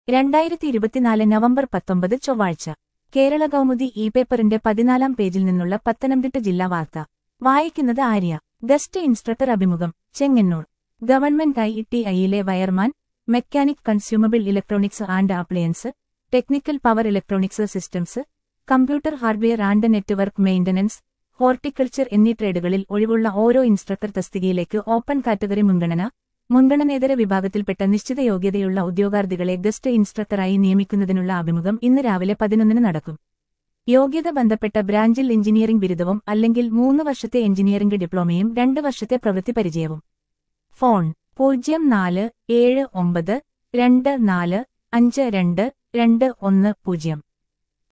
രണ്ടായിരത്തി ഇരുപത്തിനാല് നവംബർ പത്തൊമ്പത് ചൊവ്വാഴ്ച കേരള കൗമുദി ഇ പേപ്പറിന്റെ പതിനാലാം പേജിൽ നിന്നുള്ള പത്തനംതിട്ട ജില്ലാ വാർത്ത വായിക്കുന്നത് ആര്യ ഗസ്റ്റ് ഇൻസ്ട്രക്ടർ അഭിമുഖം ചെങ്ങന്നൂർ ഗവൺമെന്റ് ഐ ടി ഐയിലെ wireman mechanic consumable electronics and appliance technical power electronics systems computer hardware and network maintenance horticulture എന്നീ ട്രേഡുകളിൽ ഒഴിവുള്ള ഓരോ ഇൻസ്ട്രക്ടർ തസ്തികയിലേക്ക് ഓപ്പൺ കാറ്റഗറി മുൻഗണന മുൻഗണനേതര വിഭാഗത്തിൽപ്പെട്ട നിശ്ചിത യോഗ്യതയുള്ള ഉദ്യോഗാർത്ഥികളെ ഗസ്റ്റ് ഇൻസ്ട്രക്ടറായി നിയമിക്കുന്നതിനുള്ള അഭിമുഖം ഇന്ന് രാവിലെ പതിനൊന്നിന് നടക്കും യോഗ്യത ബന്ധപ്പെട്ട ബ്രാഞ്ചിൽ എഞ്ചിനീയറിംഗ് ബിരുദവും അല്ലെങ്കിൽ മൂന്ന് വർഷത്തെ എഞ്ചിനീയറിംഗ് ഡിപ്ലോമയും രണ്ട് വർഷത്തെ പ്രവൃത്തി പരിചയവും ഫോൺ പൂജ്യം നാല് ഏഴ് ഒമ്പത് രണ്ട് നാല് അഞ്ച് രണ്ട് രണ്ട് ഒന്ന് പൂജ്യം